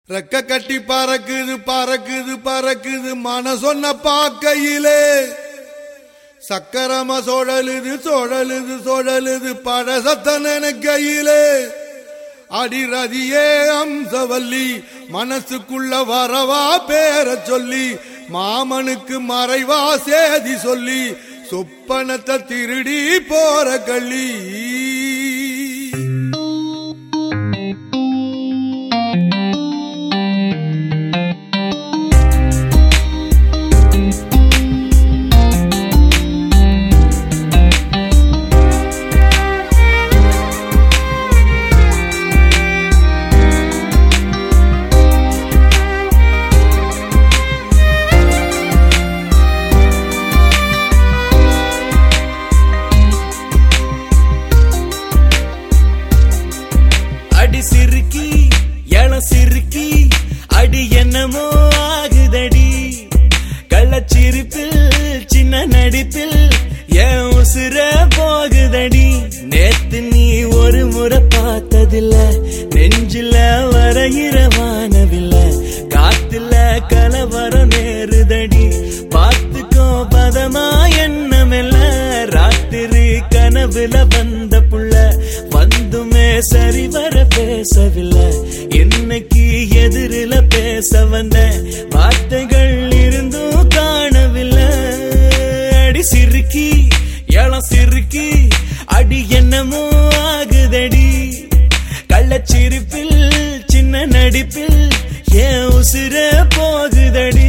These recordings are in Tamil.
ரெக்க கட்டி பறக்குது பறக்குது பறக்குது மன சொன்ன பாக்கையிலே சக்கரம சுழலுது சுழலுது சுழலுது பழசத்த நினைக்கையிலே அடிரதியே அம்சவல்லி மனசுக்குள்ள வரவா பேர சொல்லி மாமனுக்கு மறைவா சேதி சொல்லி சொப்பனத்தை திருடி போற கள்ளி அடி சிறுக்கி எள சிறுக்கி அடி என்னமோ ஆகுதடி கள்ளச்சிரிப்பில் சின்ன நடிப்பில் என் உசுர போகுதடி நேத்து நீ ஒரு முறை பார்த்ததில்ல நெஞ்சில வரைகிற வானவில்ல காத்துல கலவரம் நேருதடி பார்த்துக்கோ பதமா எண்ணமில்ல ராத்திரி கனவுல வந்த புள்ள வந்துமே சரி வர பேசவில்லை இன்னைக்கு எதிரில பேச வந்த வார்த்தைகள் இருந்தும் காணவில்லை அடி சிறுக்கி இளம் சிறுக்கி அடி என்னமோ ஆகுதடி கள்ளச்சிரிப்பில் சின்ன நடிப்பில் என் உசுர போகுதடி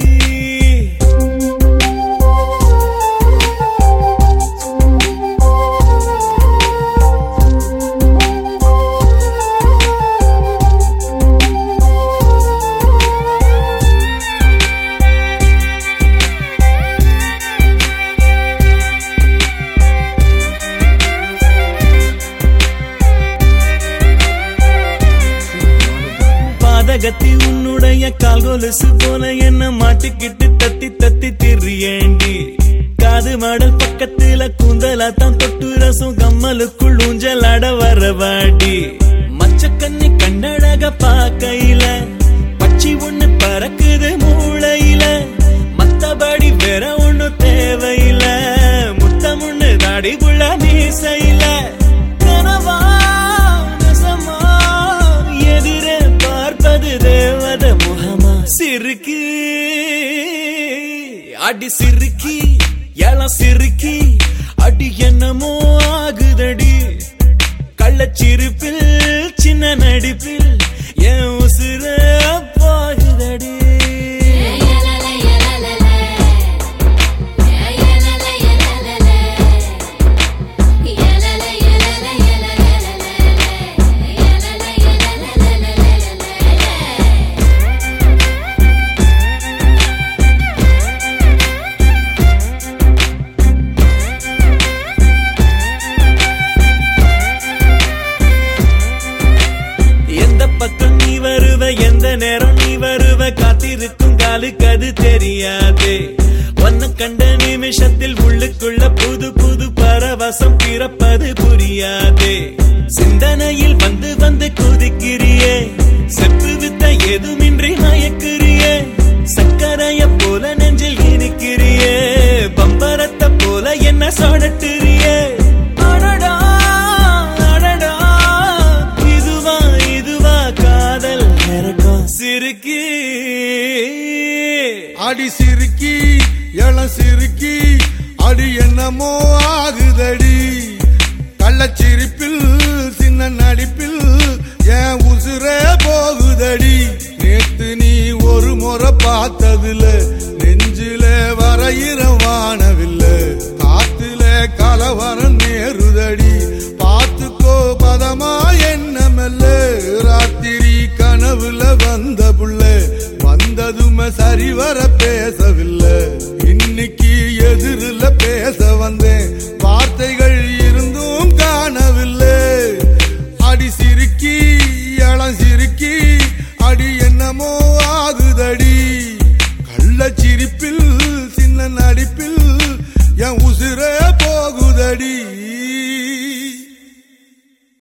பாதகத்தி உன்னுடைய கால் கொலுசு போல என்ன மாட்டிக்கிட்டு தத்தி தத்தி திரியேண்டி காது மாடல் பக்கத்துல கூந்தலா தான் தொட்டு ரசம் கம்மலுக்குள் ஊஞ்சலாட வரவாடி மச்சக்கண்ணி கண்ணழக பாக்கையில பச்சி ஒண்ணு பறக்குது மூளையில மத்தபடி வேற ஒண்ணு தேவையில்ல முத்தம் ஒண்ணு தாடிக்குள்ள மீசையில கனவா நெசமா எதிரே பார்ப்பது தேவத முகமா சிறுக்கி அடி சிறுக்கி எளம் சிறுக்கி அடி என்னமோ ஆகுதடி கள்ளச்சிரிப்பில் சின்ன நடிப்பில் என் உசுர போகுதடி எந்த பக்கம் நீ வருவ எந்த நேரம் நீ வருவ காத்திருக்கும் காலுக்கு அது தெரியாது ஒன்ன கண்ட நிமிஷத்தில் உள்ளுக்குள்ள புது புது பரவசம் பிறப்பது புரியாது சிந்தனையில் வந்து வந்து கொதிக்கிறியே செப்பு வித்த எதுமின்றி மயக்கிறியே சக்கரைய போல நெஞ்சில் இனிக்கிறியே பம்பரத்தை போல என்ன சொடட்டுறியே அடடா அடடா இதுவா இதுவா காதல் இறக்கம் சிறுக்கி அடி சிறுக்கி இளம் சிறுக்கி அடி என்னமோ ஆகுதடி கள்ளச்சிரிப்பில் சின்ன நடிப்பில் என் உசுரே போகுதடி நேத்து நீ ஒரு முறை பார்த்ததுல நெஞ்சில வரையிறம் வானவில்ல காத்துல கலவரம் நேருதடி பார்த்துக்கோ பதமா எண்ணமல்ல ராத்திரி கனவுல வந்த புள்ள வந்ததுமே சரிவர பேசவில்லை இன்னைக்கு எதிரில பேச வந்தேன் வார்த்தைகள்